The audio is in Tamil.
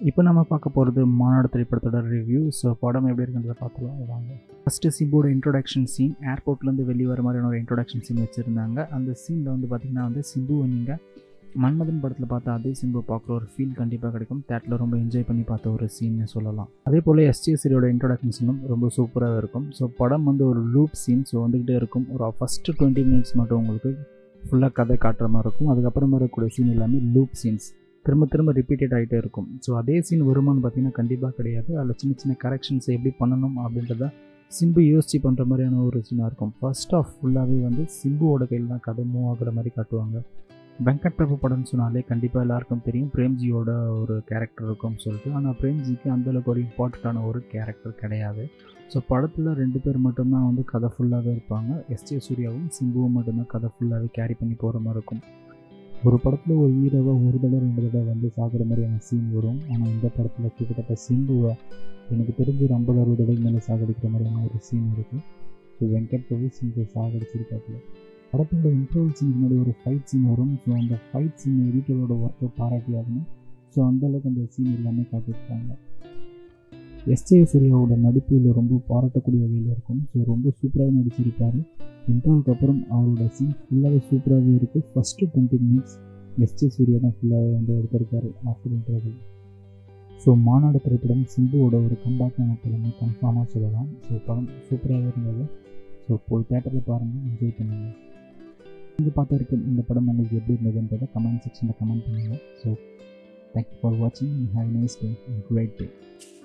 இப்போ நம்ம பார்க்க போகிறது மாநாடு திரைப்படத்தோட ரிவ்யூ ஸோ படம் எப்படி இருக்குன்றதை பார்த்துலாம் வாங்க ஃபஸ்ட்டு சிம்போட இன்ட்ரோடக்ஷன் சீன் ஏர்போர்ட்லேருந்து வெளியே வர மாதிரியான ஒரு இன்ட்ரோடக்ஷன் சீன் வச்சுருந்தாங்க அந்த சீனில் வந்து பார்த்திங்கன்னா வந்து சிம்புவை நீங்கள் மன்மதன் படத்தில் பார்த்த அதே சிம்பு பார்க்குற ஒரு ஃபீல் கண்டிப்பாக கிடைக்கும் தேட்டில் ரொம்ப என்ஜாய் பண்ணி பார்த்த ஒரு சீன்னு சொல்லலாம் அதே போல் எஸ்டிஎஸ்சியோட இன்ட்ரோடக்ஷன் சீனும் ரொம்ப சூப்பராக இருக்கும் ஸோ படம் வந்து ஒரு லூப் சீன் ஸோ வந்துக்கிட்டே இருக்கும் ஒரு ஃபஸ்ட்டு டுவெண்ட்டி மினிட்ஸ் மட்டும் உங்களுக்கு ஃபுல்லாக கதை காட்டுற மாதிரி இருக்கும் அதுக்கப்புறம் வரக்கூடிய சீன் எல்லாமே லூப் சீன்ஸ் திரும்ப திரும்ப ரிப்பீட்டட் ஆகிட்டே இருக்கும் ஸோ அதே சீன் வருமானு பார்த்தீங்கன்னா கண்டிப்பாக கிடையாது அதில் சின்ன சின்ன கரெக்ஷன்ஸ் எப்படி பண்ணணும் அப்படின்றத சிம்பு யோசிச்சு பண்ணுற மாதிரியான ஒரு சீனாக இருக்கும் ஃபர்ஸ்ட் ஆஃப் ஃபுல்லாகவே வந்து சிம்புவோட கையில் தான் கதை மூவ் ஆகுற மாதிரி காட்டுவாங்க வெங்கட் பிரபு படம்னு சொன்னாலே கண்டிப்பாக எல்லாருக்கும் தெரியும் பிரேம்ஜியோட ஒரு கேரக்டர் இருக்கும்னு சொல்லிட்டு ஆனால் பிரேம்ஜிக்கு அந்தளவுக்கு ஒரு இம்பார்ட்டண்ட்டான ஒரு கேரக்டர் கிடையாது ஸோ படத்தில் ரெண்டு பேர் மட்டும்தான் வந்து கதை ஃபுல்லாகவே இருப்பாங்க எஸ்ஜே சூர்யாவும் சிம்புவும் மட்டும்தான் கதை ஃபுல்லாகவே கேரி பண்ணி போகிற மாதிரி இருக்கும் ஒரு படத்தில் ஒரு ஹீரோவை ஒரு தடவை ரெண்டு தடவை வந்து சாகிற மாதிரியான சீன் வரும் ஆனால் இந்த படத்தில் கிட்டத்தட்ட சிம்புவை எனக்கு தெரிஞ்ச ஒரு ஐம்பது அறுபது தடவைக்கு மேலே சாகடிக்கிற மாதிரியான ஒரு சீன் இருக்குது ஸோ வெங்கட் பிரபு சிம்பு சாகடிச்சிருக்காப்புல படத்தோட இன்ட்ரோல் சீன் முன்னாடி ஒரு ஃபைட் சீன் வரும் ஸோ அந்த ஃபைட் சீன் எடிட்டரோட ஒர்க்கை பாராட்டி ஆகணும் ஸோ அந்தளவுக்கு அந்த சீன் எல்லாமே காட்டியிருக்காங்க எஸ்ஜே சூர்யாவோட நடிப்பு இதில் ரொம்ப பாராட்டக்கூடிய வகையில் இருக்கும் ஸோ ரொம்ப சூப்பராக நடிச்சிருப்பார் இன்டர்வலுக்கு அப்புறம் அவரோட சீன் ஃபுல்லாகவே சூப்பராகவே இருக்குது first twenty minutes SJ Suryah தான் ஃபுல்லாகவே வந்து எடுத்திருக்காரு ஆஃப்டர் இன்டர்வல் ஸோ மாநாடு திரைப்படம் சிம்புவோட ஒரு கம்பேக்கான படமே கன்ஃபார்மாக சொல்லலாம் ஸோ படம் சூப்பராகவே இருந்தது ஸோ போய் தேட்டரில் பாருங்கள் என்ஜாய் பண்ணுங்கள் நீங்கள் பார்த்து இருக்க இந்த படம் உங்களுக்கு எப்படி இருந்ததுன்றதை கமெண்ட் செக்ஷனில் கமெண்ட் பண்ணுங்கள் ஸோ தேங்க்யூ ஃபார் வாட்சிங் have nice day great day